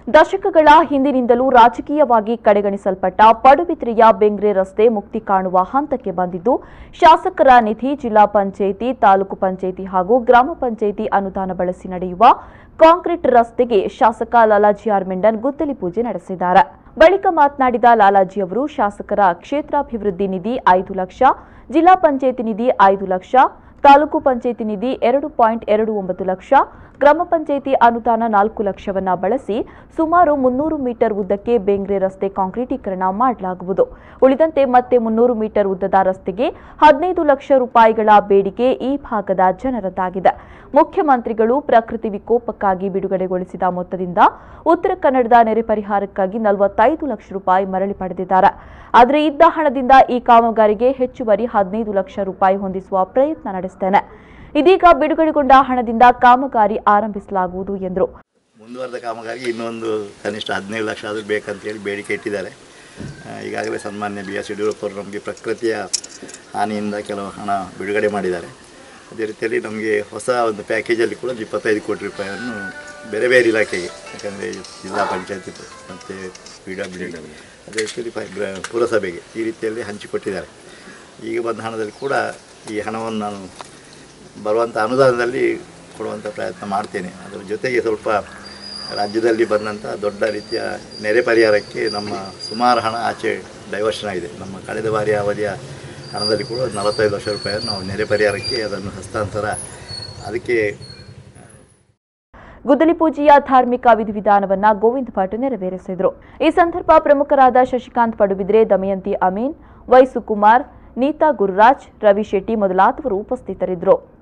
ದಶಕಗಳ ಹಿಂದಿನಿಂದಲೂ ರಾಜಕೀಯವಾಗಿ ಕಡೆಗಣಿಸಲ್ಪಟ್ಟ ಪಡುಬಿದ್ರೆಯ ಬೆಂಗ್ರೆ ರಸ್ತೆ ಮುಕ್ತಿ ಕಾಣುವ ಹಂತಕ್ಕೆ ಬಂದಿದ್ದು ಶಾಸಕರ ನಿಧಿ ಜಿಲ್ಲಾ ಪಂಚಾಯಿತಿ ತಾಲೂಕು ಪಂಚಾಯಿತಿ ಹಾಗೂ ಗ್ರಾಮ ಪಂಚಾಯಿತಿ ಅನುದಾನ ಬಳಸಿ ನಡೆಯುವ ಕಾಂಕ್ರೀಟ್ ರಸ್ತೆಗೆ ಶಾಸಕ ಲಾಲಾಜಿ ಆರ್ ಮೆಂಡನ್ ಗುದ್ದಲಿ ಪೂಜೆ ನಡೆಸಿದ್ದಾರೆ ಬಳಿಕ ಮಾತನಾಡಿದ ಲಾಲಾಜಿ ಅವರು ಶಾಸಕರ ಕ್ಷೇತ್ರಾಭಿವೃದ್ಧಿ ನಿಧಿ ಐದು ಲಕ್ಷ ಜಿಲ್ಲಾ ಪಂಚಾಯಿತಿ ನಿಧಿ ಐದು ಲಕ್ಷ ತಾಲೂಕು ಪಂಚಾಯಿತಿ ನಿಧಿ ಎರಡು ಪಾಯಿಂಟ್ ಎರಡು ಒಂಬತ್ತು ಲಕ್ಷ ಗ್ರಾಮ ಪಂಚಾಯಿತಿ ಅನುದಾನ ನಾಲ್ಕು ಲಕ್ಷವನ್ನ ಬಳಸಿ ಸುಮಾರು ಮುನ್ನೂರು ಮೀಟರ್ ಉದ್ದಕ್ಕೆ ಬೇಂಗ್ರೆ ರಸ್ತೆ ಕಾಂಕ್ರೀಟೀಕರಣ ಮಾಡಲಾಗುವುದು ಉಳಿದಂತೆ ಮತ್ತೆ ಮುನ್ನೂರು ಮೀಟರ್ ಉದ್ದದ ರಸ್ತೆಗೆ ಹದಿನೈದು ಲಕ್ಷ ರೂಪಾಯಿಗಳ ಬೇಡಿಕೆ ಈ ಭಾಗದ ಜನರದ್ದಾಗಿದೆ ಮುಖ್ಯಮಂತ್ರಿಗಳು ಪ್ರಕೃತಿ ವಿಕೋಪಕ್ಕಾಗಿ ಬಿಡುಗಡೆಗೊಳಿಸಿದ ಮೊತ್ತದಿಂದ ಉತ್ತರ ಕನ್ನಡದ ನೆರೆ ಪರಿಹಾರಕ್ಕಾಗಿ ನಲವತ್ತೈದು ಲಕ್ಷ ರೂಪಾಯಿ ಮರಳಿ ಪಡೆದಿದ್ದಾರೆ ಆದರೆ ಇದ್ದ ಹಣದಿಂದ ಈ ಕಾಮಗಾರಿಗೆ ಹೆಚ್ಚುವರಿ ಹದಿನೈದು ಲಕ್ಷ ರೂಪಾಯಿ ಹೊಂದಿಸುವ ಪ್ರಯತ್ನ ನಡೆಸುತ್ತೇನೆ ಇದೀಗ ಬಿಡುಗಡೆಗೊಂಡ ಹಣದಿಂದ ಕಾಮಗಾರಿ ಆರಂಭಿಸಲಾಗುವುದು ಎಂದರು ಮುಂದುವರೆದ ಕಾಮಗಾರಿಗೆ ಇನ್ನೊಂದು ಕನಿಷ್ಠ ಹದಿನೈದು ಲಕ್ಷ ಆದರೂ ಬೇಕಂತೇಳಿ ಬೇಡಿಕೆ ಇಟ್ಟಿದ್ದಾರೆ ಆ, ಈಗಾಗಲೇ ಸನ್ಮಾನ್ಯ ಬಿ ಎಸ್ ಯಡಿಯೂರಪ್ಪ ಅವರು ನಮಗೆ ಪ್ರಕೃತಿಯ ಹಾನಿಯಿಂದ ಕೆಲವು ಹಣ ಬಿಡುಗಡೆ ಮಾಡಿದ್ದಾರೆ ಅದೇ ರೀತಿಯಲ್ಲಿ ನಮಗೆ ಹೊಸ ಒಂದು ಪ್ಯಾಕೇಜಲ್ಲಿ ಕೂಡ ಒಂದು ಇಪ್ಪತ್ತೈದು ಕೋಟಿ ರೂಪಾಯಿಯನ್ನು ಬೇರೆ ಬೇರೆ ಇಲಾಖೆಗೆ ಯಾಕಂದರೆ ಜಿಲ್ಲಾ ಪಂಚಾಯತಿ ಮತ್ತು ಪಿ ಡಬ್ಲ್ಯೂ ಡಿ ಅದೇ ರೀತಿಯಲ್ಲಿ ಪೈ- ಬ್ರ- ಪುರಸಭೆಗೆ ಈ ರೀತಿಯಲ್ಲಿ ಹಂಚಿಕೊಟ್ಟಿದ್ದಾರೆ ಈಗ ಬಂದ ಹಣದಲ್ಲಿ ಕೂಡ ಈ ಹಣವನ್ನು ನಾನು ಬರುವಂಥ ಅನುದಾನದಲ್ಲಿ ಕೊಡುವಂಥ ಪ್ರಯತ್ನ ಮಾಡ್ತೇನೆ ಅದರ ಜೊತೆಗೆ ಸ್ವಲ್ಪ ರಾಜ್ಯದಲ್ಲಿ ಬಂದಂಥ ದೊಡ್ಡ ರೀತಿಯ ನೆರೆ ಪರಿಹಾರಕ್ಕೆ ನಮ್ಮ ಸುಮಾರು ಹಣ ಆಚೆ ಡೈವರ್ಷನ್ ಆಗಿದೆ ನಮ್ಮ ಕಳೆದ ಬಾರಿಯ ಅವಧಿಯ ಹಣದಲ್ಲಿ ಕೂಡ ಒಂದು ನಲವತ್ತೈದು ಲಕ್ಷ ರೂಪಾಯಿಯನ್ನು ನಾವು ನೆರೆ ಪರಿಹಾರಕ್ಕೆ ಅದನ್ನು ಹಸ್ತಾಂತರ ಅದಕ್ಕೆ ಗುದ್ದಲಿ ಪೂಜೆಯ ಧಾರ್ಮಿಕ ವಿಧಿವಿಧಾನವನ್ನ ಗೋವಿಂದ ಭಟ್ ನೆರವೇರಿಸಿದರು ಈ ಸಂದರ್ಭ ಪ್ರಮುಖರಾದ ಶಶಿಕಾಂತ್ ಪಡುಬಿದ್ರೆ ದಮಯಂತಿ ಅಮೀನ್ ವೈ ಸುಕುಮಾರ್ ನೀತಾ ಗುರುರಾಜ್ ರವಿ ಶೆಟ್ಟಿ ಮೊದಲಾದವರು ಉಪಸ್ಥಿತರಿದ್ದರು